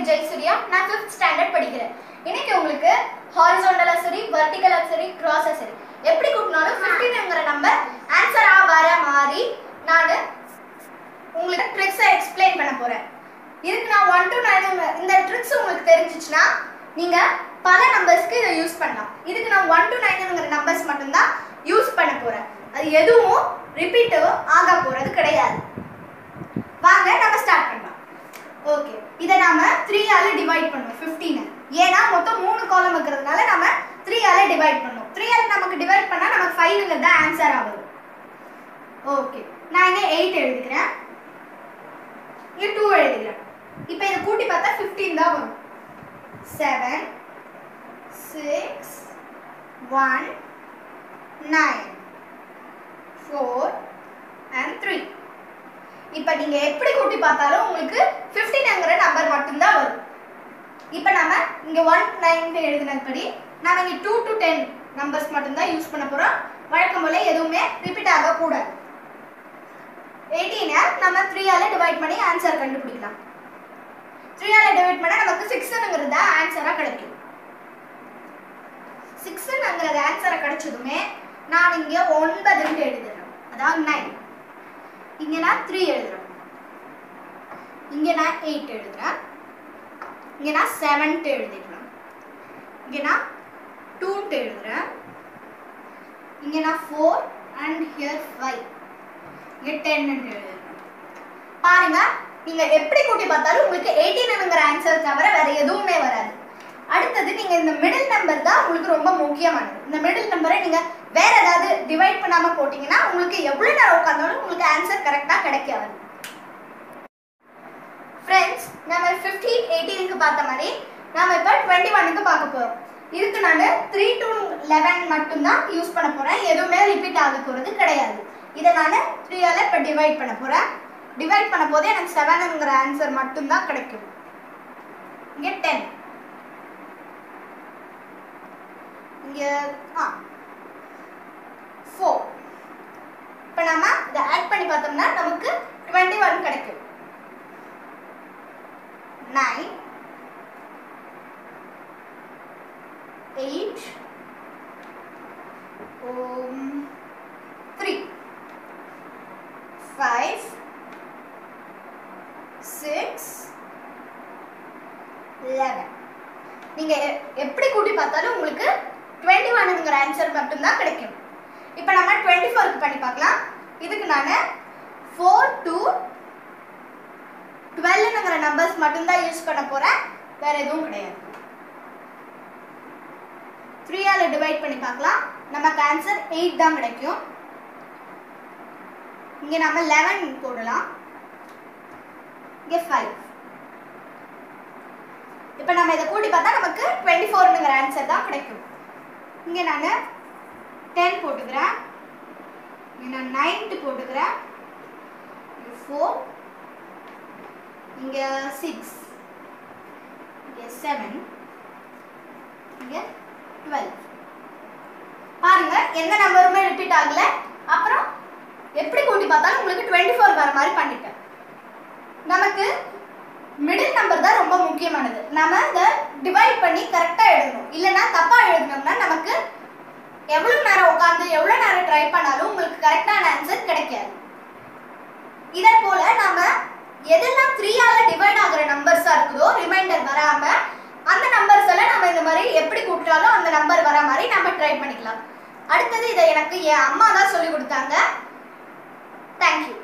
பேர் ஜெயசூர்யா நான் fifth standard படிக்கிறேன் இன்னைக்கு உங்களுக்கு ஹாரிசாண்டலா சரி வெர்டிகலா சரி கிராஸா சரி எப்படி கூட்டினாலும் 15ங்கிற நம்பர் ஆன்சரா வர மாதிரி நான் உங்களுக்கு ட்ரிக்ஸை எக்ஸ்பிளைன் பண்ண போறேன் இதுக்கு நான் ஒன் டு நைன் இந்த ட்ரிக்ஸ் உங்களுக்கு தெரிஞ்சிச்சுன்னா நீங்க பல நம்பர்ஸ்க்கு இதை யூஸ் பண்ணலாம் இதுக்கு நான் ஒன் டு நைனுங்கிற நம்பர்ஸ் மட்டும்தான் யூஸ் பண்ண போறேன் அது எதுவும் ரிப்பீட்டோ ஆக போறது கிடையாது வாங்க நம்ம ஸ்டார்ட் பண்ணலாம் ஓகே இதை நாம த்ரீ ஆல டிவைட் பண்ணுவோம் ஃபிஃப்டீனை ஏன்னா மொத்தம் மூணு காலம் இருக்கிறதுனால நம்ம த்ரீ ஆல டிவைட் பண்ணுவோம் த்ரீ ஆல நமக்கு டிவைட் பண்ணா நமக்கு ஃபைவ்ங்கிறது தான் ஆன்சர் ஆகுது ஓகே நான் இங்கே எயிட் எழுதிக்கிறேன் இங்கே டூ எழுதிக்கிறேன் இப்போ இதை கூட்டி பார்த்தா ஃபிஃப்டீன் தான் வரும் seven six one nine four and three இப்போ நீங்க எப்படி கூட்டி பார்த்தாலும் உங்களுக்கு 15ங்கிற நம்பர் மட்டும்தான் வரும் இப்போ நாம இங்க ஒன் நைன் எழுதினபடி நாம இங்க டூ டு டென் நம்பர்ஸ் மட்டும்தான் யூஸ் பண்ண போறோம் வழக்கம் போல எதுவுமே ரிப்பீட் ஆக கூடாது எயிட்டீனை நம்ம த்ரீயால டிவைட் பண்ணி ஆன்சர் கண்டுபிடிக்கலாம் த்ரீயால டிவைட் பண்ணா நமக்கு சிக்ஸ்ங்கிறது தான் ஆன்சரா கிடைக்கும் சிக்ஸ்ங்கிறது ஆன்சரை கிடைச்சதுமே நான் இங்க ஒன்பதுன்னு எழுதுறேன் அதாவது நைன் இங்க நான் த்ரீ எழுதுறேன் இங்க நான் எயிட் எழுதுறேன் இங்க நான் செவன்த் எழுதிடுறேன் இங்க நான் டூன்ட் எழுதுறேன் இங்க நான் ஃபோர் அண்ட் ஹியர் ஃபைவ் இங்க டென் எழுதுறேன் பாருங்க நீங்க எப்படி கூட்டி பார்த்தாலும் உங்களுக்கு எயிட்டீனுங்கிற ஆன்சர் தவிர வேற எதுவுமே வராது அடுத்தது நீங்க இந்த மிடில் நம்பர் தான் உங்களுக்கு ரொம்ப முக்கியமானது இந்த மிடில் நம்பரை நீங்க வேற ஏதாவது டிவைட் பண்ணாம போட்டீங்கன்னா உங்களுக்கு எவ்வளவு நேரம் உட்கார்ந்தாலும் உங்களுக்கு ஆன்சர் கரெக்டா கிடைக்காது ஃப்ரெண்ட்ஸ் நம்ம ஃபிஃப்டீன் எயிட்டீனுக்கு பார்த்த மாதிரி நாம இப்போ டுவெண்ட்டி ஒனுக்கு பார்க்க போறோம் இதுக்கு நான் த்ரீ டு லெவன் மட்டும்தான் யூஸ் பண்ண போறேன் எதுவுமே ரிப்பீட் ஆக போறது கிடையாது இதை நான் த்ரீயால இப்போ டிவைட் பண்ண போறேன் டிவைட் பண்ண போதே எனக்கு செவனுங்கிற ஆன்சர் மட்டும்தான் கிடைக்கும் இங்கே டென் இங்கே ஆ ஃபோர் இப்போ நம்ம இதை ஆட் பண்ணி பார்த்தோம்னா நமக்கு டுவெண்ட்டி ஒன் கிடைக்கும் nine eight three five six eleven நீங்க எ- எப்படி கூட்டி பார்த்தாலும் உங்களுக்கு டுவெண்ட்டி ஒன்னுங்கிற ஆன்சர் மட்டும்தான் கிடைக்கும் இப்போ நம்ம டுவெண்ட்டி ஃபோருக்கு பண்ணி பார்க்கலாம் இதுக்கு நான் ஃபோர் டு டுவெல்னுங்கிற நம்பர்ஸ் மட்டும்தான் யூஸ் பண்ண போறேன் வேற எதுவும் கிடையாது த்ரீயால டிவைட் பண்ணி பார்க்கலாம் நமக்கு ஆன்சர் எயிட் தான் கிடைக்கும் இங்க நம்ம லெவன் போடலாம் இங்க ஃபைவ் இப்போ நம்ம இதை கூட்டி பார்த்தா நமக்கு டுவெண்ட்டி ஃபோர்னுங்கிற ஆன்சர் தான் கிடைக்கும் இங்கே நான் டென் போட்டுக்கிறேன் இங்கே நான் நைன்த்து போட்டுக்கிறேன் இங்கே ஃபோர் இங்கே சிக்ஸ் இங்கே செவன் இங்கே டுவெல் பாருங்க எந்த நம்பருமே ரிப்பீட் ஆகல அப்புறம் எப்படி கூட்டி பார்த்தாலும் உங்களுக்கு டுவெண்ட்டி ஃபோர் வர மாதிரி பண்ணிட்டேன் நமக்கு மிடில் நம்பர் தான் ரொம்ப முக்கியமானது நம்ம இதை டிவைட் பண்ணி கரெக்டாக எழுதணும் இல்லைன்னா தப்பாக எழுதினோம்னா நமக்கு எவ்வளோ நேரம் உட்காந்து எவ்வளோ நேரம் ட்ரை பண்ணாலும் உங்களுக்கு கரெக்டான ஆன்சர் கிடைக்காது இதே போல நாம எதெல்லாம் த்ரீயால டிவைட் ஆகுற நம்பர்ஸா இருக்குதோ ரிமைண்டர் வராம அந்த நம்பர்ஸ் எல்லாம் நம்ம இந்த மாதிரி எப்படி கூப்பிட்டாலும் அந்த நம்பர் வர மாதிரி நம்ம ட்ரை பண்ணிக்கலாம் அடுத்தது இதை எனக்கு என் அம்மா தான் சொல்லி கொடுத்தாங்க தேங்க்யூ